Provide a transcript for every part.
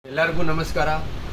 ಎಲ್ಲರಿಗೂ ನಮಸ್ಕಾರ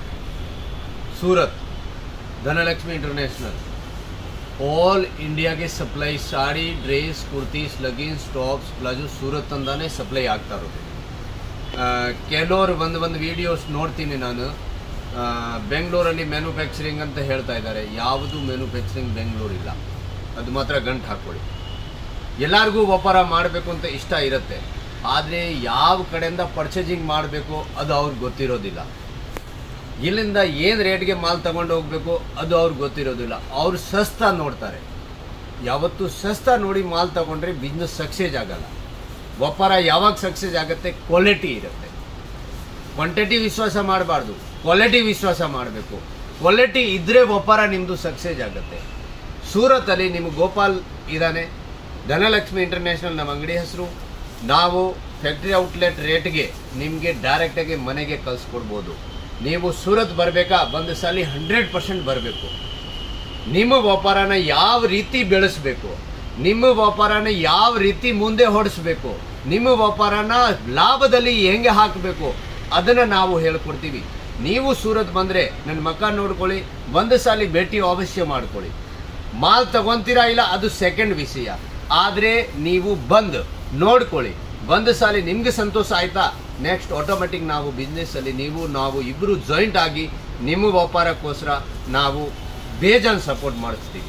Surat Dhanalakshmi international all ಇಂಡಿಯಾಗೆ supply sari dress kurtis leggings tops palazzo Surat ಅಂದಾನೆ ಸಪ್ಲೈ ಆಗ್ತಾ ಇರೋದು ಆ, ಕೆಲವರು ಒಂದು ಒಂದು ವಿಡಿಯೋಸ್ ನೋಡ್ತೀನಿ ನಾನು ಆ, ಬೆಂಗಳೂರಲ್ಲಿ ಮ್ಯಾನುಫ್ಯಾಕ್ಚರಿಂಗ್ ಅಂತ ಹೇಳ್ತಾ ಇದ್ದಾರೆ ಯಾವುದು ಮ್ಯಾನುಫ್ಯಾಕ್ಚರಿಂಗ್ ಬೆಂಗಳೂರಿಲ್ಲ ಅದು ಮಾತ್ರ ಗಂಟು ಹಾಕ್ಕೊಳ್ಳಿ ಎಲ್ಲರಿಗೂ ವ್ಯಾಪಾರ ಮಾಡಬೇಕು ಅಂತ ಇಷ್ಟ ಇರುತ್ತೆ ಆದರೆ ಯಾವ ಕಡೆಯಿಂದ ಪರ್ಚೇಸಿಂಗ್ ಮಾಡಬೇಕು ಅದು ಅವ್ರಿಗೆ ಗೊತ್ತಿರೋದಿಲ್ಲ ಇಲ್ಲಿಂದ ಏನು ರೇಟ್ಗೆ ಮಾಲ್ ತಗೊಂಡು ಹೋಗಬೇಕು ಅದು ಅವ್ರಿಗೆ ಗೊತ್ತಿರೋದಿಲ್ಲ ಅವ್ರು ಸಸ್ತಾ ನೋಡ್ತಾರೆ ಯಾವತ್ತು ಸಸ್ತಾ ನೋಡಿ ಮಾಲ್ ತಗೊಂಡ್ರೆ ಬಿಸ್ನೆಸ್ ಸಕ್ಸೇಸ್ ಆಗಲ್ಲ ವ್ಯಾಪಾರ ಯಾವಾಗ ಸಕ್ಸೇಸ್ ಆಗುತ್ತೆ ಕ್ವಾಲಿಟಿ ಇರುತ್ತೆ ಕ್ವಾಂಟಿಟಿ ವಿಶ್ವಾಸ ಮಾಡಬಾರ್ದು ಕ್ವಾಲಿಟಿ ವಿಶ್ವಾಸ ಮಾಡಬೇಕು ಕ್ವಾಲಿಟಿ ಇದ್ರೆ ವ್ಯಾಪಾರ ನಿಮ್ಮದು ಸಕ್ಸೇಸ್ ಆಗುತ್ತೆ ಸೂರತ್ತಲ್ಲಿ ನಿಮ್ಗೆ ಗೋಪಾಲ್ ಇದ್ದಾನೆ ಧನಲಕ್ಷ್ಮಿ ಇಂಟರ್ನ್ಯಾಷನಲ್ ನಮ್ಮ ಅಂಗಡಿ ಹೆಸರು ನಾವು ಫ್ಯಾಕ್ಟ್ರಿ ಔಟ್ಲೆಟ್ ರೇಟ್ಗೆ ನಿಮಗೆ ಡೈರೆಕ್ಟಾಗಿ ಮನೆಗೆ ಕಳಿಸ್ಕೊಡ್ಬೋದು ನೀವು ಸೂರತ್ ಬರಬೇಕಾ ಒಂದು ಸಲ ಹಂಡ್ರೆಡ್ ಪರ್ಸೆಂಟ್ ಬರಬೇಕು ನಿಮ್ಮ ವ್ಯಾಪಾರನ ಯಾವ ರೀತಿ ಬೆಳೆಸಬೇಕು ನಿಮ್ಮ ವ್ಯಾಪಾರನ ಯಾವ ರೀತಿ ಮುಂದೆ ಹೊಡಿಸ್ಬೇಕು ನಿಮ್ಮ ವ್ಯಾಪಾರನ ಲಾಭದಲ್ಲಿ ಹೆಂಗೆ ಹಾಕಬೇಕು ಅದನ್ನ ನಾವು ಹೇಳ್ಕೊಡ್ತೀವಿ ನೀವು ಸೂರತ್ ಬಂದ್ರೆ ನನ್ನ ಮಕ್ಕ ನೋಡ್ಕೊಳ್ಳಿ ಒಂದು ಸಾಲಿ ಭೇಟಿ ಅವಶ್ಯ ಮಾಡ್ಕೊಳ್ಳಿ ಮಾಲ್ ತಗೊಂತೀರಾ ಇಲ್ಲ ಅದು ಸೆಕೆಂಡ್ ವಿಷಯ ಆದ್ರೆ ನೀವು ಬಂದು ನೋಡ್ಕೊಳ್ಳಿ ಒಂದು ಸಾಲಿ ನಿಮ್ಗೆ ಸಂತೋಷ ಆಯ್ತಾ ನೆಕ್ಸ್ಟ್ ಆಟೋಮೆಟಿಕ್ ನಾವು ಬಿಸ್ನೆಸ್ ಅಲ್ಲಿ ನೀವು ನಾವು ಇಬ್ರು ಜಾಯಿಂಟ್ ಆಗಿ ನಿಮ್ಮ ವ್ಯಾಪಾರಕ್ಕೋಸ್ಕರ ನಾವು ಬೇಜಾನ್ ಸಪೋರ್ಟ್ ಮಾಡಿಸ್ತೀವಿ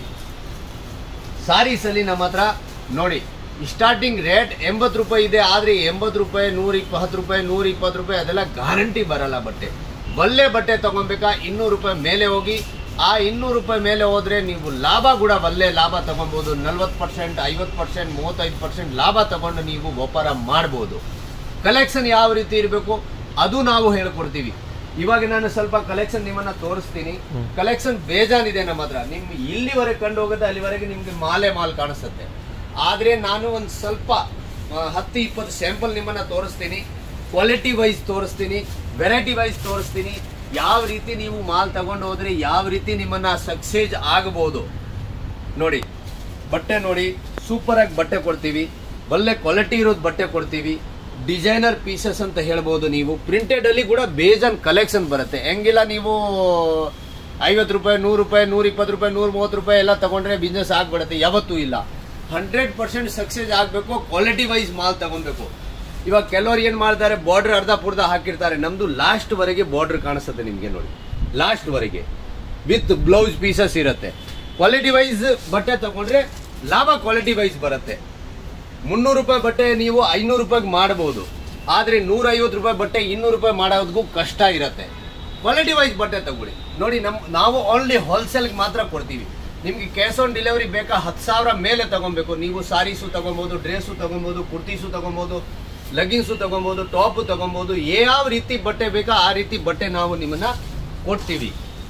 ಸಾರೀಸ್ ಅಲ್ಲಿ ನಮ್ಮ ಹತ್ರ ನೋಡಿ ಸ್ಟಾರ್ಟಿಂಗ್ ರೇಟ್ ಎಂಬತ್ತು ರೂಪಾಯಿ ಇದೆ ಆದ್ರೆ ಎಂಬತ್ತು ರೂಪಾಯಿ ನೂರ ಇಪ್ಪತ್ತು ರೂಪಾಯಿ ನೂರ ಇಪ್ಪತ್ತು ರೂಪಾಯಿ ಅದೆಲ್ಲ ಗ್ಯಾರಂಟಿ ಬರಲ್ಲ ಬಟ್ಟೆ ಒಳ್ಳೆ ಬಟ್ಟೆ ತಗೊಬೇಕಾ ಇನ್ನೂರು ರೂಪಾಯಿ ಮೇಲೆ ಹೋಗಿ ಆ ಇನ್ನೂರು ರೂಪಾಯಿ ಮೇಲೆ ಹೋದ್ರೆ ನೀವು ಲಾಭ ಕೂಡ ಒಳ್ಳೆ ಲಾಭ ತಗೊಬೋದು ನಲ್ವತ್ತು ಪರ್ಸೆಂಟ್ ಐವತ್ತು ಪರ್ಸೆಂಟ್ ಮೂವತ್ತೈದು ಪರ್ಸೆಂಟ್ ಲಾಭ ತಗೊಂಡು ನೀವು ವ್ಯಾಪಾರ ಮಾಡ್ಬೋದು ಕಲೆಕ್ಷನ್ ಯಾವ ರೀತಿ ಇರಬೇಕು ಅದು ನಾವು ಹೇಳ್ಕೊಡ್ತೀವಿ ಇವಾಗ ನಾನು ಸ್ವಲ್ಪ ಕಲೆಕ್ಷನ್ ನಿಮ್ಮನ್ನ ತೋರಿಸ್ತೀನಿ ಕಲೆಕ್ಷನ್ ಬೇಜಾನಿದೆ ನಮ್ಮ ಹತ್ರ ನಿಮ್ ಇಲ್ಲಿವರೆಗೆ ಕಂಡು ಹೋಗುತ್ತೆ ಅಲ್ಲಿವರೆಗೆ ನಿಮ್ಗೆ ಮಾಲೆ ಮಾಲ್ ಕಾಣಿಸುತ್ತೆ ಆದ್ರೆ ನಾನು ಒಂದು ಸ್ವಲ್ಪ ಆ, ಹತ್ತು ಇಪ್ಪತ್ತು ಸ್ಯಾಂಪಲ್ ನಿಮ್ಮನ್ನ ತೋರಿಸ್ತೀನಿ ಕ್ವಾಲಿಟಿ ವೈಸ್ ತೋರಿಸ್ತೀನಿ ವೆರೈಟಿ ವೈಸ್ ತೋರಿಸ್ತೀನಿ ಯಾವ ರೀತಿ ನೀವು ಮಾಲ್ ತಗೊಂಡು ಹೋದ್ರೆ ಯಾವ ರೀತಿ ನಿಮ್ಮನ್ನ ಸಕ್ಸೇಸ್ ಆಗಬಹುದು ನೋಡಿ ಬಟ್ಟೆ ನೋಡಿ ಸೂಪರ್ ಆಗಿ ಬಟ್ಟೆ ಕೊಡ್ತೀವಿ ಒಳ್ಳೆ ಕ್ವಾಲಿಟಿ ಇರೋದು ಬಟ್ಟೆ ಕೊಡ್ತೀವಿ ಡಿಸೈನರ್ ಪೀಸಸ್ ಅಂತ ಹೇಳ್ಬೋದು ನೀವು ಪ್ರಿಂಟೆಡ್ ಅಲ್ಲಿ ಕೂಡ ಬೇಜಾನ್ ಕಲೆಕ್ಷನ್ ಬರುತ್ತೆ ಹೆಂಗಿಲ್ಲ ನೀವು ಐವತ್ತು ರೂಪಾಯಿ ನೂರು ರೂಪಾಯಿ ನೂರ ಇಪ್ಪತ್ತು ರೂಪಾಯಿ ನೂರ ಮೂವತ್ತು ರೂಪಾಯಿ ಎಲ್ಲ ತಗೊಂಡ್ರೆ ಬಿಸ್ನೆಸ್ ಆಗ್ಬಿಡುತ್ತೆ ಯಾವತ್ತೂ ಇಲ್ಲ ಹಂಡ್ರೆಡ್ ಪರ್ಸೆಂಟ್ ಸಕ್ಸೇಸ್ ಆಗಬೇಕು ಕ್ವಾಲಿಟಿ ವೈಸ್ ಮಾಲ್ ತಗೊಬೇಕು ಇವಾಗ ಕೆಲವರು ಏನ್ ಮಾಡ್ತಾರೆ ಬಾರ್ಡರ್ ಅರ್ಧ ಪುರ್ಧ ಹಾಕಿರ್ತಾರೆ ನಮ್ದು ಲಾಸ್ಟ್ ವರೆಗೆ ಬಾರ್ಡರ್ ಕಾಣಿಸುತ್ತೆ ನಿಮ್ಗೆ ನೋಡಿ ಲಾಸ್ಟ್ ವರೆಗೆ ವಿತ್ ಬ್ಲೌಸ್ ಪೀಸಸ್ ಇರುತ್ತೆ ಕ್ವಾಲಿಟಿ ವೈಸ್ ಬಟ್ಟೆ ತಗೊಂಡ್ರೆ ಲಾಭ ಕ್ವಾಲಿಟಿ ವೈಸ್ ಬರುತ್ತೆ ಮುನ್ನೂರು ರೂಪಾಯಿ ಬಟ್ಟೆ ನೀವು ಐನೂರು ರೂಪಾಯಿಗೆ ಮಾಡಬಹುದು ಆದ್ರೆ ನೂರ ಐವತ್ತು ರೂಪಾಯಿ ಬಟ್ಟೆ ಇನ್ನೂರು ರೂಪಾಯಿ ಮಾಡೋದಕ್ಕೂ ಕಷ್ಟ ಇರುತ್ತೆ ಕ್ವಾಲಿಟಿ ವೈಸ್ ಬಟ್ಟೆ ತಗೊಳ್ಳಿ ನೋಡಿ ನಮ್ ನಾವು ಓನ್ಲಿ ಹೋಲ್ಸೇಲ್ಗೆ ಮಾತ್ರ ಕೊಡ್ತೀವಿ ನಿಮ್ಗೆ ಕ್ಯಾಶ್ ಆನ್ ಡೆಲಿವರಿ ಬೇಕಾ ಹತ್ತು ಸಾವಿರ ಮೇಲೆ ತಗೊಬೇಕು ನೀವು ಸಾರೀಸು ತಗೊಬೋದು ಡ್ರೆಸ್ಸು ತಗೊಬೋದು ಕುರ್ತೀಸು ತಗೊಬೋದು ಲಗಿನ್ಸು ತಗೊಬೋದು ಟಾಪ್ ತಗೊಬೋದು ಯಾವ ರೀತಿ ಬಟ್ಟೆ ಬೇಕಾ ಆ ರೀತಿ ಬಟ್ಟೆ ನಾವು ನಿಮ್ಮನ್ನ ಕೊಡ್ತೀವಿ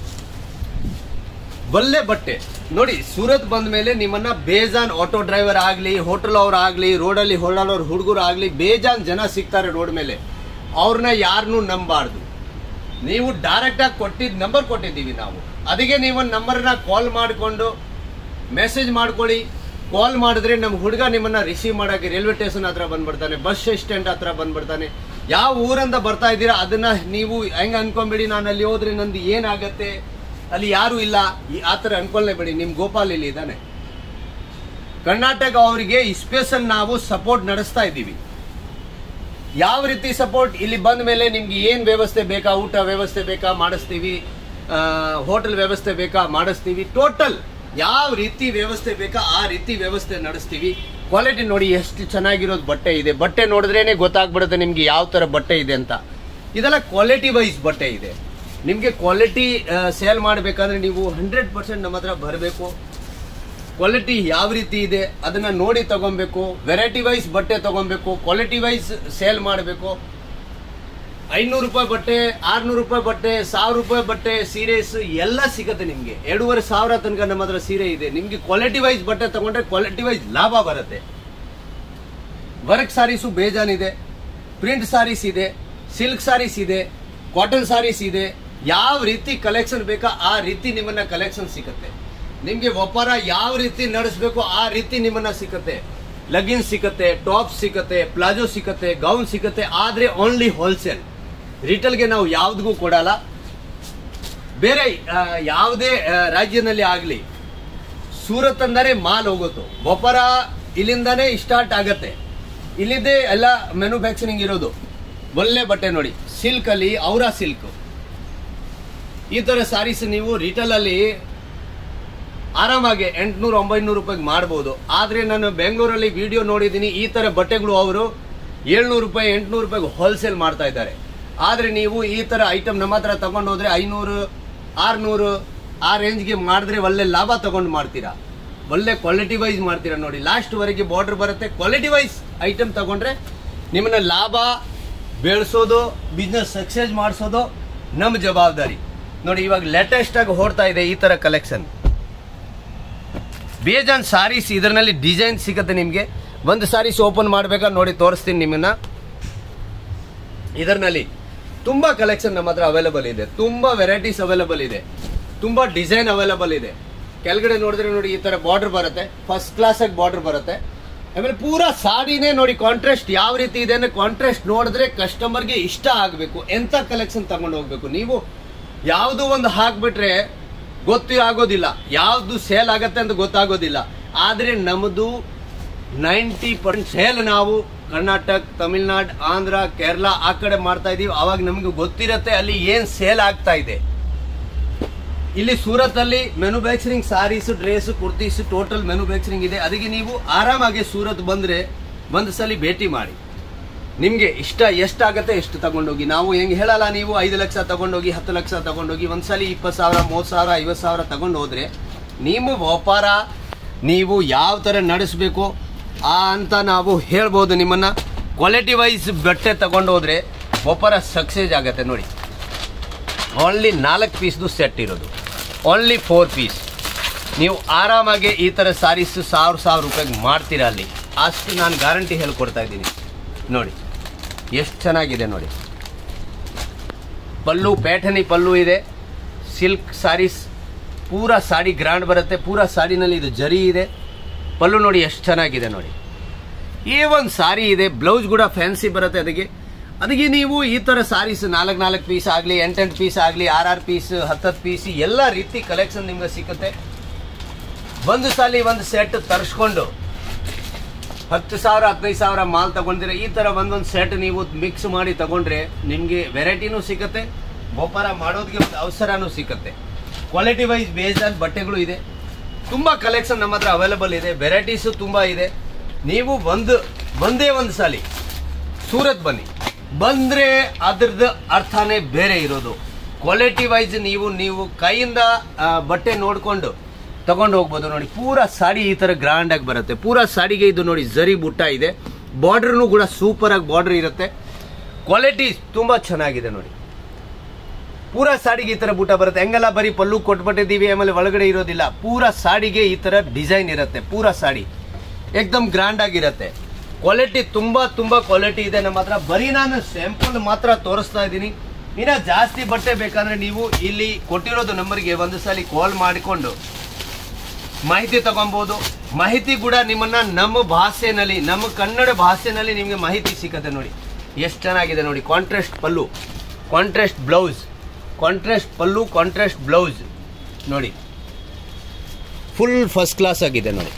ಒಳ್ಳೆ ಬಟ್ಟೆ ನೋಡಿ ಸೂರತ್ ಬಂದ ಮೇಲೆ ನಿಮ್ಮನ್ನ ಬೇಜಾನ್ ಆಟೋ ಡ್ರೈವರ್ ಆಗ್ಲಿ ಹೋಟೆಲ್ ಅವ್ರು ಆಗ್ಲಿ ರೋಡಲ್ಲಿ ಹೊಳ್ಳಾಡೋರ್ ಹುಡುಗರು ಆಗ್ಲಿ ಬೇಜಾನ್ ಜನ ಸಿಗ್ತಾರೆ ರೋಡ್ ಮೇಲೆ ಅವ್ರನ್ನ ಯಾರನ್ನೂ ನಂಬಾರ್ದು ನೀವು ಡೈರೆಕ್ಟ್ ಆಗಿ ಕೊಟ್ಟಿದ್ ನಂಬರ್ ಕೊಟ್ಟಿದ್ದೀವಿ ನಾವು ಅದಕ್ಕೆ ನೀವು ನಂಬರ್ನ ಕಾಲ್ ಮಾಡಿಕೊಂಡು ಮೆಸೇಜ್ ಮಾಡ್ಕೊಳ್ಳಿ ಕಾಲ್ ಮಾಡಿದ್ರೆ ನಮ್ಮ ಹುಡುಗ ನಿಮ್ಮನ್ನ ರಿಸೀವ್ ಮಾಡಕ್ಕೆ ರೈಲ್ವೆ ಸ್ಟೇಷನ್ ಹತ್ರ ಬಂದ್ಬಿಡ್ತಾನೆ ಬಸ್ ಸ್ಟ್ಯಾಂಡ್ ಹತ್ರ ಬಂದ್ಬಿಡ್ತಾನೆ ಯಾವ ಊರಿಂದ ಬರ್ತಾ ಇದ್ದೀರಾ ಅದನ್ನ ನೀವು ಹೆಂಗ್ ಅನ್ಕೊಂಬೇಡಿ ನಾನು ಅಲ್ಲಿ ಹೋದ್ರೆ ನಂದು ಏನಾಗತ್ತೆ ಅಲ್ಲಿ ಯಾರು ಇಲ್ಲ ಈ ಆ ಥರ ಅನ್ಕೊಳ್ಳೇಬೇಡಿ ನಿಮ್ ಗೋಪಾಲ್ ಇಲ್ಲಿ ಇದ್ದಾನೆ ಕರ್ನಾಟಕ ಅವರಿಗೆ ಸ್ಪೆಷಲ್ ನಾವು ಸಪೋರ್ಟ್ ನಡೆಸ್ತಾ ಇದ್ದೀವಿ ಯಾವ ರೀತಿ ಸಪೋರ್ಟ್ ಇಲ್ಲಿ ಬಂದ ಮೇಲೆ ನಿಮ್ಗೆ ಏನ್ ವ್ಯವಸ್ಥೆ ಬೇಕಾ ಊಟ ವ್ಯವಸ್ಥೆ ಬೇಕಾ ಮಾಡಿಸ್ತೀವಿ ಹೋಟೆಲ್ ವ್ಯವಸ್ಥೆ ಬೇಕಾ ಮಾಡಿಸ್ತೀವಿ ಟೋಟಲ್ ಯಾವ ರೀತಿ ವ್ಯವಸ್ಥೆ ಬೇಕಾ ಆ ರೀತಿ ವ್ಯವಸ್ಥೆ ನಡೆಸ್ತೀವಿ ಕ್ವಾಲಿಟಿ ನೋಡಿ ಎಷ್ಟು ಚೆನ್ನಾಗಿರೋದು ಬಟ್ಟೆ ಇದೆ ಬಟ್ಟೆ ನೋಡಿದ್ರೇನೆ ಗೊತ್ತಾಗ್ಬಿಡುತ್ತೆ ನಿಮ್ಗೆ ಯಾವ ತರ ಬಟ್ಟೆ ಇದೆ ಅಂತ ಇದೆಲ್ಲ ಕ್ವಾಲಿಟಿ ವೈಸ್ ಬಟ್ಟೆ ಇದೆ ನಿಮ್ಗೆ ಕ್ವಾಲಿಟಿ ಸೇಲ್ ಮಾಡಬೇಕಾದ್ರೆ ನೀವು ಹಂಡ್ರೆಡ್ ಪರ್ಸೆಂಟ್ ನಮ್ಮ ಹತ್ರ ಬರಬೇಕು ಕ್ವಾಲಿಟಿ ಯಾವ ರೀತಿ ಇದೆ ಅದನ್ನ ನೋಡಿ ತಗೊಬೇಕು ವೆರೈಟಿ ವೈಸ್ ಬಟ್ಟೆ ತಗೊಬೇಕು ಕ್ವಾಲಿಟಿ ವೈಸ್ ಸೇಲ್ ಮಾಡಬೇಕು ಐನೂರು ರೂಪಾಯಿ ಬಟ್ಟೆ ಆರ್ನೂರು ರೂಪಾಯಿ ಬಟ್ಟೆ ಸಾವಿರ ರೂಪಾಯಿ ಬಟ್ಟೆ ಸೀರೆಸ್ ಎಲ್ಲ ಸಿಗುತ್ತೆ ನಿಮ್ಗೆ ಎರಡೂವರೆ ಸಾವಿರ ತನಕ ನಮ್ಮ ಹತ್ರ ಸೀರೆ ಇದೆ ನಿಮ್ಗೆ ಕ್ವಾಲಿಟಿ ವೈಸ್ ಬಟ್ಟೆ ತಗೊಂಡ್ರೆ ಕ್ವಾಲಿಟಿ ವೈಸ್ ಲಾಭ ಬರುತ್ತೆ ವರ್ಕ್ ಸಾರೀಸು ಬೇಜಾನ್ ಇದೆ ಪ್ರಿಂಟ್ ಸಾರೀಸ್ ಇದೆ ಸಿಲ್ಕ್ ಸಾರೀಸ್ ಇದೆ ಕಾಟನ್ ಸಾರೀಸ್ ಇದೆ ಯಾವ ರೀತಿ ಕಲೆಕ್ಷನ್ ಬೇಕಾ ಆ ರೀತಿ ನಿಮ್ಮನ್ನ ಕಲೆಕ್ಷನ್ ಸಿಗುತ್ತೆ ನಿಮ್ಗೆ ವ್ಯಾಪಾರ ಯಾವ ರೀತಿ ನಡೆಸಬೇಕು ಆ ರೀತಿ ನಿಮ್ಮನ್ನ ಸಿಗುತ್ತೆ ಲಗಿನ್ ಸಿಗುತ್ತೆ ಟಾಪ್ ಸಿಗುತ್ತೆ ಪ್ಲಾಜೋ ಸಿಗುತ್ತೆ ಗೌನ್ ಸಿಗುತ್ತೆ ಆದ್ರೆ ಓನ್ಲಿ ಹೋಲ್ಸೇಲ್ ರಿಟೇಲ್ಗೆ ನಾವು ಯಾವುದಿಗೂ ಕೊಡಲ್ಲ ಬೇರೆ ಆ, ಯಾವುದೇ ಆ, ರಾಜ್ಯದಲ್ಲಿ ಆಗಲಿ ಸೂರತ್ ಅಂದರೆ ಮಾಲ್ ಹೋಗುತ್ತು ಬೊಪರ ಇಲ್ಲಿಂದಾನೇ ಸ್ಟಾರ್ಟ್ ಆಗತ್ತೆ ಇಲ್ಲಿದ್ದೇ ಎಲ್ಲ ಮ್ಯಾನುಫ್ಯಾಕ್ಚರಿಂಗ್ ಇರೋದು ಒಳ್ಳೆ ಬಟ್ಟೆ ನೋಡಿ ಸಿಲ್ಕ್ ಅಲ್ಲಿ ಔರಾ ಸಿಲ್ಕ್ ಈ ತರ ಸಾರೀಸ್ ನೀವು ರಿಟೇಲ್ ಅಲ್ಲಿ ಆರಾಮಾಗಿ ಎಂಟ್ನೂರು ಒಂಬೈನೂರು ರೂಪಾಯಿಗೆ ಮಾಡ್ಬೋದು ಆದ್ರೆ ನಾನು ಬೆಂಗಳೂರಲ್ಲಿ ವಿಡಿಯೋ ನೋಡಿದ್ದೀನಿ ಈ ತರ ಬಟ್ಟೆಗಳು ಅವರು ಏಳ್ನೂರು ರೂಪಾಯಿ ಎಂಟ್ನೂರು ರೂಪಾಯಿಗೆ ಹೋಲ್ಸೇಲ್ ಮಾಡ್ತಾ ಇದ್ದಾರೆ ಆದ್ರೆ ನೀವು ಈ ತರ ಐಟಮ್ ನಮ್ಮ ಹತ್ರ ತಗೊಂಡು ಹೋದ್ರೆ ಐನೂರು ಆರ್ನೂರು ಆ ರೇಂಜ್ಗೆ ಮಾಡಿದ್ರೆ ಒಳ್ಳೆ ಲಾಭ ತಗೊಂಡು ಮಾಡ್ತೀರಾ ಒಳ್ಳೆ ಕ್ವಾಲಿಟಿ ವೈಸ್ ಮಾಡ್ತೀರಾ ನೋಡಿ ಲಾಸ್ಟ್ ವರೆಗೆ ಬಾರ್ಡರ್ ಬರುತ್ತೆ ಕ್ವಾಲಿಟಿ ವೈಸ್ ಐಟಮ್ ತಗೊಂಡ್ರೆ ನಿಮ್ಮನ್ನ ಲಾಭ ಬೆಳೆಸೋದು ಬಿಸ್ನೆಸ್ ಸಕ್ಸೆಸ್ ಮಾಡಿಸೋದು ನಮ್ಮ ಜವಾಬ್ದಾರಿ ನೋಡಿ ಇವಾಗ ಲೇಟೆಸ್ಟ್ ಆಗಿ ಹೊಡ್ತಾ ಇದೆ ಈ ತರ ಕಲೆಕ್ಷನ್ ಬೇಜಾನ್ ಸಾರೀಸ್ ಇದರಲ್ಲಿ ಡಿಸೈನ್ ಸಿಗುತ್ತೆ ನಿಮಗೆ ಒಂದು ಸಾರೀಸ್ ಓಪನ್ ಮಾಡ್ಬೇಕಾ ನೋಡಿ ತೋರಿಸ್ತೀನಿ ನಿಮ್ಮನ್ನ ಇದರಲ್ಲಿ ತುಂಬಾ ಕಲೆಕ್ಷನ್ ನಮ್ಮ ಹತ್ರ ಅವೈಲಬಲ್ ಇದೆ ತುಂಬಾ ವೆರೈಟೀಸ್ ಅವೈಲಬಲ್ ಇದೆ ತುಂಬಾ ಡಿಸೈನ್ ಅವೈಲಬಲ್ ಇದೆ ಕೆಳಗಡೆ ನೋಡಿದ್ರೆ ನೋಡಿ ಈ ತರ ಬಾರ್ಡರ್ ಬರುತ್ತೆ ಫಸ್ಟ್ ಕ್ಲಾಸ್ ಆಗಿ ಬಾರ್ಡರ್ ಬರುತ್ತೆ ಆಮೇಲೆ ಪೂರಾ ಸಾಡಿನೇ ನೋಡಿ ಕಾಂಟ್ರಾಸ್ಟ್ ಯಾವ ರೀತಿ ಇದೆ ಅಂದ್ರೆ ಕಾಂಟ್ರಾಸ್ಟ್ ನೋಡಿದ್ರೆ ಕಸ್ಟಮರ್ಗೆ ಇಷ್ಟ ಆಗಬೇಕು ಎಂತ ಕಲೆಕ್ಷನ್ ತಗೊಂಡು ಹೋಗ್ಬೇಕು ನೀವು ಯಾವುದು ಒಂದು ಹಾಕ್ಬಿಟ್ರೆ ಗೊತ್ತೇ ಆಗೋದಿಲ್ಲ ಯಾವ್ದು ಸೇಲ್ ಆಗತ್ತೆ ಅಂತ ಗೊತ್ತಾಗೋದಿಲ್ಲ ಆದ್ರೆ ನಮ್ಮದು ನೈಂಟಿ ಪರ್ಸೆಂಟ್ ಸೇಲ್ ನಾವು ಕರ್ನಾಟಕ ತಮಿಳ್ನಾಡು ಆಂಧ್ರ ಕೇರಳ ಆ ಕಡೆ ಮಾಡ್ತಾ ಇದೀವಿ ಅವಾಗ ನಮಗೆ ಗೊತ್ತಿರತ್ತೆ ಅಲ್ಲಿ ಏನ್ ಸೇಲ್ ಆಗ್ತಾ ಇದೆ ಇಲ್ಲಿ ಸೂರತ್ ಅಲ್ಲಿ manufacturing sarees dress kurtis total manufacturing ಇದೆ ಅದಕ್ಕೆ ನೀವು ಆರಾಮಾಗಿ ಸೂರತ್ ಬಂದ್ರೆ ಒಂದು ಸಲ ಭೇಟಿ ಮಾಡಿ ನಿಮ್ಗೆ ಇಷ್ಟ ಎಷ್ಟಾಗತ್ತೆ ಎಷ್ಟು ತಗೊಂಡೋಗಿ ನಾವು ಹೆಂಗ್ ಹೇಳಲ್ಲ ನೀವು ಐದು ಲಕ್ಷ ತಗೊಂಡೋಗಿ ಹತ್ತು ಲಕ್ಷ ತಗೊಂಡೋಗಿ ಒಂದ್ಸಲಿ ಇಪ್ಪತ್ತು ಸಾವಿರ ಮೂವತ್ತು ಸಾವಿರ ಐವತ್ತು ಸಾವಿರ ತಗೊಂಡು ಹೋದ್ರೆ ನಿಮ್ಮ ವ್ಯಾಪಾರ ನೀವು ಯಾವ ಥರ ನಡೆಸಬೇಕು ಆ ಅಂತ ನಾವು ಹೇಳ್ಬೋದು ನಿಮ್ಮನ್ನ ಕ್ವಾಲಿಟಿ ವೈಸ್ ಬಟ್ಟೆ ತಗೊಂಡು ಹೋದ್ರೆ ವ್ಯಾಪಾರ ಸಕ್ಸೇಸ್ ಆಗತ್ತೆ ನೋಡಿ ಓನ್ಲಿ ನಾಲ್ಕು ಪೀಸ್ದು ಸೆಟ್ ಇರೋದು ಓನ್ಲಿ ಫೋರ್ ಪೀಸ್ ನೀವು ಆರಾಮಾಗಿ ಈ ಥರ ಸಾರೀಸ್ ಸಾವಿರ ಸಾವಿರ ರೂಪಾಯಿಗೆ ಮಾಡ್ತೀರಾ ಅಲ್ಲಿ ಅಷ್ಟು ನಾನು ಗ್ಯಾರಂಟಿ ಹೇಳ್ಕೊಡ್ತಾ ಇದ್ದೀನಿ ನೋಡಿ ಎಷ್ಟು ಚೆನ್ನಾಗಿದೆ ನೋಡಿ ಪಲ್ಲು ಪ್ಯಾಠನಿ ಪಲ್ಲು ಇದೆ ಸಿಲ್ಕ್ ಸಾರೀಸ್ ಪೂರ ಸಾಡಿ ಗ್ರ್ಯಾಂಡ್ ಬರುತ್ತೆ ಪೂರ ಸಾಡಿನಲ್ಲಿ ಇದು ಜರಿ ಇದೆ ಪಲ್ಲು ನೋಡಿ ಎಷ್ಟು ಚೆನ್ನಾಗಿದೆ ನೋಡಿ ಈ ಒಂದು ಸಾರಿ ಇದೆ ಬ್ಲೌಸ್ ಕೂಡ ಫ್ಯಾನ್ಸಿ ಬರುತ್ತೆ ಅದಕ್ಕೆ ಅದಕ್ಕೆ ನೀವು ಈ ಥರ ಸಾರೀಸ್ ನಾಲ್ಕು ನಾಲ್ಕು ಪೀಸ್ ಆಗಲಿ ಎಂಟೆಂಟು ಪೀಸ್ ಆಗಲಿ ಆರ್ ಆರ್ ಪೀಸ್ ಹತ್ತತ್ತು ಪೀಸ್ ಎಲ್ಲ ರೀತಿ ಕಲೆಕ್ಷನ್ ನಿಮ್ಗೆ ಸಿಗುತ್ತೆ ಒಂದು ಸಾಲಿ ಒಂದು ಸೆಟ್ ತರಿಸ್ಕೊಂಡು ಹತ್ತು ಸಾವಿರ ಹದಿನೈದು ಸಾವಿರ ಮಾಲ್ ತಗೊಂಡಿದ್ರೆ ಈ ಥರ ಒಂದೊಂದು ಸೆಟ್ ನೀವು ಮಿಕ್ಸ್ ಮಾಡಿ ತಗೊಂಡ್ರೆ ನಿಮಗೆ ವೆರೈಟಿನೂ ಸಿಗುತ್ತೆ ವ್ಯಾಪಾರ ಮಾಡೋದಕ್ಕೆ ಒಂದು ಅವಸರನೂ ಸಿಗುತ್ತೆ ಕ್ವಾಲಿಟಿ ವೈಸ್ ಬೇಸ್ಡ್ ಆದ ಬಟ್ಟೆಗಳು ಇದೆ ತುಂಬ ಕಲೆಕ್ಷನ್ ನಮ್ಮ ಹತ್ರ ಅವೈಲಬಲ್ ಇದೆ ವೆರೈಟೀಸು ತುಂಬ ಇದೆ ನೀವು ಒಂದು ಒಂದೇ ಒಂದು ಸಾಲಿ ಸೂರತ್ ಬನ್ನಿ ಬಂದ್ರೆ ಅದ್ರದ್ದು ಅರ್ಥನೇ ಬೇರೆ ಇರೋದು ಕ್ವಾಲಿಟಿ ವೈಸ್ ನೀವು ನೀವು ಕೈಯಿಂದ ಆ, ಬಟ್ಟೆ ನೋಡ್ಕೊಂಡು ತಗೊಂಡು ಹೋಗ್ಬೋದು ನೋಡಿ ಪೂರಾ ಸಾಡಿ ಈ ತರ ಗ್ರ್ಯಾಂಡ್ ಆಗಿ ಬರುತ್ತೆ ಪೂರಾ ಸಾಡಿಗೆ ಇದು ನೋಡಿ ಜರಿ ಬುಟ್ಟ ಇದೆ ಬಾರ್ಡರ್ನು ಕೂಡ ಸೂಪರ್ ಆಗಿ ಬಾರ್ಡರ್ ಇರುತ್ತೆ ಕ್ವಾಲಿಟಿ ತುಂಬಾ ಚೆನ್ನಾಗಿದೆ ನೋಡಿ ಪೂರಾ ಸಾಡಿಗೆ ಈ ತರ ಬುಟ್ಟ ಬರುತ್ತೆ ಹೆಂಗೆಲ್ಲ ಬರೀ ಪಲ್ಲು ಕೊಟ್ಬಿಟ್ಟಿದ್ದೀವಿ ಆಮೇಲೆ ಒಳಗಡೆ ಇರೋದಿಲ್ಲ ಪೂರಾ ಸಾಡಿಗೆ ಈ ತರ ಡಿಸೈನ್ ಇರುತ್ತೆ ಪೂರಾ ಸಾಡಿ ಏಕ್ದಮ್ ಗ್ರ್ಯಾಂಡ್ ಆಗಿರುತ್ತೆ ಕ್ವಾಲಿಟಿ ತುಂಬಾ ತುಂಬಾ ಕ್ವಾಲಿಟಿ ಇದೆ ನಮ್ಮ ಹತ್ರ ಬರೀ ನಾನು ಸ್ಯಾಂಪಲ್ ಮಾತ್ರ ತೋರಿಸ್ತಾ ಇದ್ದೀನಿ ಇನ್ನ ಜಾಸ್ತಿ ಬಟ್ಟೆ ಬೇಕಂದ್ರೆ ನೀವು ಇಲ್ಲಿ ಕೊಟ್ಟಿರೋದು ನಂಬರ್ಗೆ ಒಂದು ಸಲ ಕಾಲ್ ಮಾಡಿಕೊಂಡು ಮಾಹಿತಿ ತಗೊಬೋದು ಮಾಹಿತಿ ಕೂಡ ನಿಮ್ಮನ್ನ ನಮ್ಮ ಭಾಷೆನಲ್ಲಿ ನಮ್ಮ ಕನ್ನಡ ಭಾಷೆನಲ್ಲಿ ನಿಮಗೆ ಮಾಹಿತಿ ಸಿಕ್ಕತ್ತೆ ನೋಡಿ ಎಷ್ಟು ಚೆನ್ನಾಗಿದೆ ನೋಡಿ contrast pallu contrast blouse contrast pallu contrast blouse ನೋಡಿ ಫುಲ್ ಫಸ್ಟ್ ಕ್ಲಾಸ್ ಆಗಿದೆ ನೋಡಿ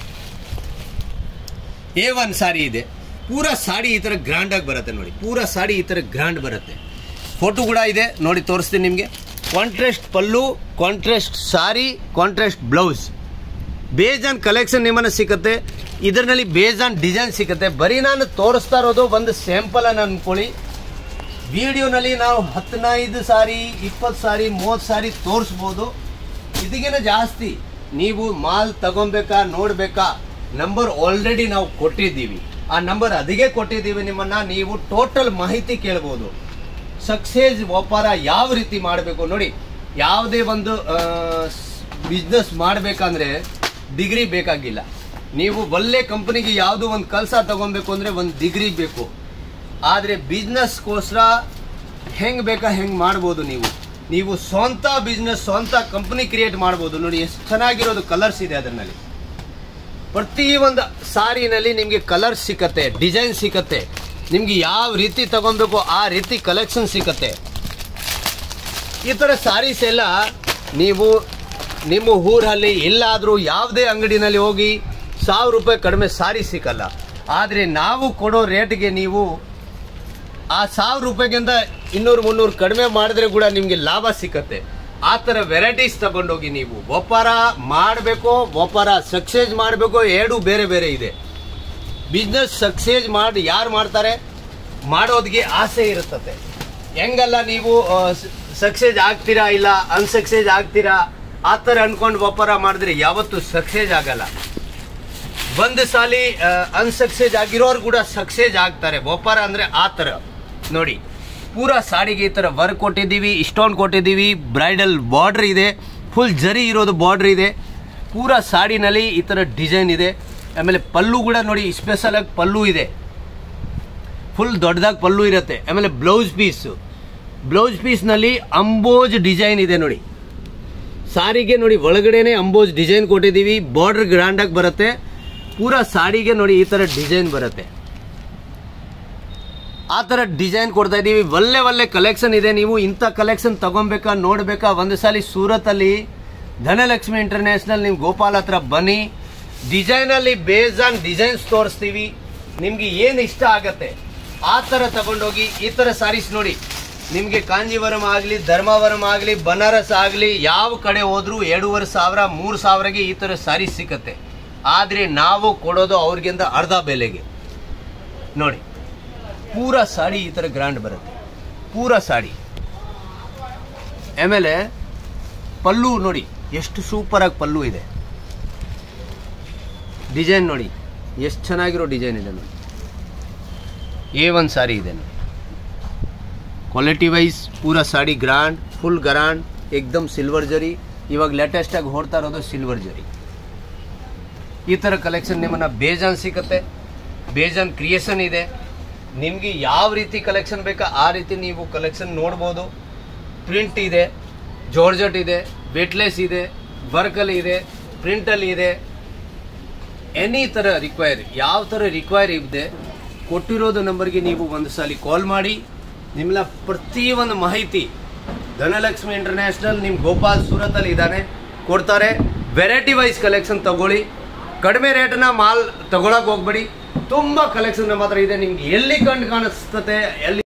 ಎ ಒನ್ ಸಾರಿ ಇದೆ ಪೂರಾ ಸಾಡಿ ಈ ಥರ ಗ್ರ್ಯಾಂಡ್ ಆಗಿ ಬರುತ್ತೆ ನೋಡಿ ಪೂರಾ ಸಾಡಿ ಈ ಥರ ಗ್ರ್ಯಾಂಡ್ ಬರುತ್ತೆ ಫೋಟೋ ಕೂಡ ಇದೆ ನೋಡಿ ತೋರಿಸ್ತೀನಿ ನಿಮಗೆ contrast pallu contrast sari contrast blouse ಬೇಜಾನ್ ಕಲೆಕ್ಷನ್ ನಿಮ್ಮನ್ನ ಸಿಗುತ್ತೆ ಇದರಲ್ಲಿ ಬೇಜಾನ್ ಡಿಸೈನ್ ಸಿಗುತ್ತೆ ಬರೀ ನಾನು ತೋರಿಸ್ತಾ ಇರೋದು ಒಂದು ಸ್ಯಾಂಪಲ್ ಅನ್ನು ಅನ್ಕೊಳ್ಳಿ ವಿಡಿಯೋನಲ್ಲಿ ನಾವು ಹದಿನೈದು ಸಾರಿ ಇಪ್ಪತ್ತು ಸಾರಿ ಮೂವತ್ತು ಸಾರಿ ತೋರಿಸ್ಬೋದು ಇದಕ್ಕಿಂತ ಜಾಸ್ತಿ ನೀವು ಮಾಲ್ ತಗೊಬೇಕಾ ನೋಡ್ಬೇಕಾ ನಂಬರ್ ಆಲ್ರೆಡಿ ನಾವು ಕೊಟ್ಟಿದ್ದೀವಿ ಆ ನಂಬರ್ ಅದಕ್ಕೆ ಕೊಟ್ಟಿದ್ದೀವಿ ನಿಮ್ಮನ್ನ ನೀವು ಟೋಟಲ್ ಮಾಹಿತಿ ಕೇಳ್ಬೋದು ಸಕ್ಸೇಸ್ ವ್ಯಾಪಾರ ಯಾವ ರೀತಿ ಮಾಡಬೇಕು ನೋಡಿ ಯಾವುದೇ ಒಂದು ಬಿಸ್ನೆಸ್ ಮಾಡಬೇಕಂದ್ರೆ ಡಿಗ್ರಿ ಬೇಕಾಗಿಲ್ಲ ನೀವು ಒಳ್ಳೆ ಕಂಪನಿಗೆ ಯಾವುದೋ ಒಂದು ಕೆಲಸ ತಗೊಬೇಕು ಅಂದ್ರೆ ಒಂದು ಡಿಗ್ರಿ ಬೇಕು ಆದರೆ ಬಿಸ್ನೆಸ್ಗೋಸ್ಕರ ಹೆಂಗ್ ಬೇಕಾ ಹೆಂಗ್ ಮಾಡ್ಬೋದು ನೀವು ನೀವು ಸ್ವಂತ ಬಿಸ್ನೆಸ್ ಸ್ವಂತ ಕಂಪನಿ ಕ್ರಿಯೇಟ್ ಮಾಡ್ಬೋದು ನೋಡಿ ಎಷ್ಟು ಚೆನ್ನಾಗಿರೋದು ಕಲರ್ಸ್ ಇದೆ ಅದರಲ್ಲಿ ಪ್ರತಿ ಒಂದು ಸಾರಿನಲ್ಲಿ ನಿಮಗೆ ಕಲರ್ ಸಿಕ್ಕತ್ತೆ ಡಿಸೈನ್ ಸಿಕ್ಕತ್ತೆ ನಿಮ್ಗೆ ಯಾವ ರೀತಿ ತಗೊಬೇಕು ಆ ರೀತಿ ಕಲೆಕ್ಷನ್ ಸಿಕ್ಕತ್ತೆ ಈ ಥರ ಸಾರೀಸ್ ಎಲ್ಲ ನೀವು ನಿಮ್ಮ ಊರಲ್ಲಿ ಎಲ್ಲಾದರೂ ಯಾವುದೇ ಅಂಗಡಿನಲ್ಲಿ ಹೋಗಿ ಸಾವಿರ ರೂಪಾಯಿ ಕಡಿಮೆ ಸಾರಿ ಸಿಕ್ಕಲ್ಲ ಆದರೆ ನಾವು ಕೊಡೋ ರೇಟ್ಗೆ ನೀವು ಆ ಸಾವಿರ ರೂಪಾಯಿಗಿಂತ ಇನ್ನೂರು ಮುನ್ನೂರು ಕಡಿಮೆ ಮಾಡಿದ್ರೆ ಕೂಡ ನಿಮಗೆ ಲಾಭ ಸಿಕ್ಕತ್ತೆ ಆ ಥರ ವೆರೈಟೀಸ್ ತಗೊಂಡೋಗಿ ನೀವು ವ್ಯಾಪಾರ ಮಾಡಬೇಕು ವ್ಯಾಪಾರ ಸಕ್ಸೇಸ್ ಮಾಡಬೇಕು ಎರಡು ಬೇರೆ ಬೇರೆ ಇದೆ ಬಿಸ್ನೆಸ್ ಸಕ್ಸೇಸ್ ಮಾಡಿ ಯಾರು ಮಾಡ್ತಾರೆ ಮಾಡೋದಕ್ಕೆ ಆಸೆ ಇರುತ್ತದೆ ಹೆಂಗಲ್ಲ ನೀವು ಸಕ್ಸೇಸ್ ಆಗ್ತೀರಾ ಇಲ್ಲ ಅನ್ಸಕ್ಸೇಸ್ ಆಗ್ತೀರಾ ಆ ಥರ ಅನ್ಕೊಂಡು ವ್ಯಾಪಾರ ಮಾಡಿದ್ರೆ ಯಾವತ್ತೂ ಸಕ್ಸೇಸ್ ಆಗಲ್ಲ ಒಂದು ಸಾಲಿ ಅನ್ಸಕ್ಸೇಸ್ ಆಗಿರೋರು ಕೂಡ ಸಕ್ಸೇಸ್ ಆಗ್ತಾರೆ ವ್ಯಾಪಾರ ಅಂದರೆ ಆ ಥರ ನೋಡಿ ಪೂರಾ ಸಾಡಿಗೆ ಈ ಥರ ವರ್ಕ್ ಕೊಟ್ಟಿದ್ದೀವಿ ಇಷ್ಟೊಂದು ಕೊಟ್ಟಿದ್ದೀವಿ ಬ್ರೈಡಲ್ ಬಾರ್ಡ್ರ್ ಇದೆ ಫುಲ್ ಜರಿ ಇರೋದು ಬಾರ್ಡ್ರ್ ಇದೆ ಪೂರಾ ಸಾಡಿನಲ್ಲಿ ಈ ಥರ ಡಿಸೈನ್ ಇದೆ ಆಮೇಲೆ ಪಲ್ಲು ಕೂಡ ನೋಡಿ ಸ್ಪೆಷಲ್ ಆಗಿ ಪಲ್ಲು ಇದೆ ಫುಲ್ ದೊಡ್ಡದಾಗಿ ಪಲ್ಲು ಇರುತ್ತೆ ಆಮೇಲೆ ಬ್ಲೌಸ್ ಪೀಸು ಬ್ಲೌಸ್ ಪೀಸ್ನಲ್ಲಿ ಅಂಬೋಜ್ ಡಿಸೈನ್ ಇದೆ ನೋಡಿ ಸಾರಿಗೆ ನೋಡಿ ಒಳಗಡೆನೆ ಅಂಬೋಜ್ ಡಿಸೈನ್ ಕೊಟ್ಟಿದ್ದೀವಿ ಬಾರ್ಡರ್ ಗ್ರ್ಯಾಂಡಾಗಿ ಬರುತ್ತೆ ಪೂರಾ ಸಾಡಿಗೆ ನೋಡಿ ಈ ಥರ ಡಿಸೈನ್ ಬರುತ್ತೆ ಆ ಥರ ಡಿಸೈನ್ ಕೊಡ್ತಾ ಇದ್ದೀವಿ ಒಳ್ಳೆ ಒಳ್ಳೆ ಕಲೆಕ್ಷನ್ ಇದೆ ನೀವು ಇಂಥ ಕಲೆಕ್ಷನ್ ತಗೊಬೇಕಾ ನೋಡ್ಬೇಕಾ ಒಂದು ಸಾಲಿ ಸೂರತಲ್ಲಿ ಧನಲಕ್ಷ್ಮಿ ಇಂಟರ್ನ್ಯಾಷನಲ್ ನೀವು ಗೋಪಾಲ್ ಹತ್ರ ಬನ್ನಿ ಡಿಸೈನಲ್ಲಿ ಬೇಸ್ ಆನ್ ಡಿಸೈನ್ಸ್ ತೋರಿಸ್ತೀವಿ ನಿಮ್ಗೆ ಏನು ಇಷ್ಟ ಆಗತ್ತೆ ಆ ಥರ ತಗೊಂಡೋಗಿ ಈ ಥರ ಸಾರೀಸ್ ನೋಡಿ ನಿಮಗೆ ಕಾಂಜೀವರಂ ಆಗಲಿ ಧರ್ಮಾವರಂ ಆಗಲಿ ಬನಾರಸ್ ಆಗಲಿ ಯಾವ ಕಡೆ ಹೋದ್ರೂ ಎರಡೂವರೆ ಸಾವಿರ ಮೂರು ಸಾವಿರಗೆ ಈ ಥರ ಸಾರೀಸ್ ಸಿಕ್ಕತ್ತೆ ಆದರೆ ನಾವು ಕೊಡೋದು ಅವ್ರಿಗಿಂತ ಅರ್ಧ ಬೆಲೆಗೆ ನೋಡಿ ಪೂರಾ ಸಾಡಿ ಈ ಥರ ಗ್ರ್ಯಾಂಡ್ ಬರುತ್ತೆ ಪೂರಾ ಸಾಡಿ ಆಮೇಲೆ ಪಲ್ಲು ನೋಡಿ ಎಷ್ಟು ಸೂಪರಾಗಿ ಪಲ್ಲು ಇದೆ ಡಿಸೈನ್ ನೋಡಿ ಎಷ್ಟು ಚೆನ್ನಾಗಿರೋ ಡಿಸೈನ್ ಇದೆ ನೋಡಿ ಎ ಒನ್ ಸಾರಿ ಇದೆ ನೋಡಿ ಕ್ವಾಲಿಟಿ ವೈಸ್ ಪೂರಾ ಸಾಡಿ ಗ್ರ್ಯಾಂಡ್ ಫುಲ್ ಗ್ರ್ಯಾಂಡ್ ಏಕ್ದಮ್ ಸಿಲ್ವರ್ ಜರಿ ಇವಾಗ ಲೇಟೆಸ್ಟಾಗಿ ಹೊಡ್ತಾ ಇರೋದು ಸಿಲ್ವರ್ ಜರಿ ಈ ಥರ ಕಲೆಕ್ಷನ್ ನಿಮ್ಮನ್ನು ಬೇಜಾನ್ ಸಿಗುತ್ತೆ ಬೇಜಾನ್ ಕ್ರಿಯೇಷನ್ ಇದೆ ನಿಮಗೆ ಯಾವ ರೀತಿ ಕಲೆಕ್ಷನ್ ಬೇಕಾ ಆ ರೀತಿ ನೀವು ಕಲೆಕ್ಷನ್ ನೋಡ್ಬೋದು ಪ್ರಿಂಟ್ ಇದೆ ಜಾರ್ಜಟ್ ಇದೆ ವೆಟ್ಲೆಸ್ ಇದೆ ವರ್ಕಲ್ಲಿ ಇದೆ ಪ್ರಿಂಟಲ್ಲಿ ಇದೆ ಎನಿ ಥರ ರಿಕ್ವೈರ್ ಯಾವ ಥರ ರಿಕ್ವೈರ್ ಇದೆ ಕೊಟ್ಟಿರೋದು ನಂಬರ್ಗೆ ನೀವು ಒಂದು ಸಲ ಕಾಲ್ ಮಾಡಿ ನಿಮ್ಮನ್ನ ಪ್ರತಿಯೊಂದು ಮಾಹಿತಿ ಧನಲಕ್ಷ್ಮಿ ಇಂಟರ್ನ್ಯಾಷನಲ್ ನಿಮ್ಮ ಗೋಪಾಲ್ ಸೂರತಲ್ಲಿ ಇದ್ದಾನೆ ಕೊಡ್ತಾರೆ ವೆರೈಟಿ ವೈಸ್ ಕಲೆಕ್ಷನ್ ತಗೊಳ್ಳಿ ಕಡಿಮೆ ರೇಟ್ನ ಮಾಲ್ ತಗೊಳಕ್ ಹೋಗ್ಬೇಡಿ ತುಂಬ ಕಲೆಕ್ಷನ್ ನಮ್ಮ ಹತ್ರ ಇದೆ ನಿಮ್ಗೆ ಎಲ್ಲಿ ಕಂಡು ಕಾಣಿಸ್ತತೆ ಎಲ್ಲಿ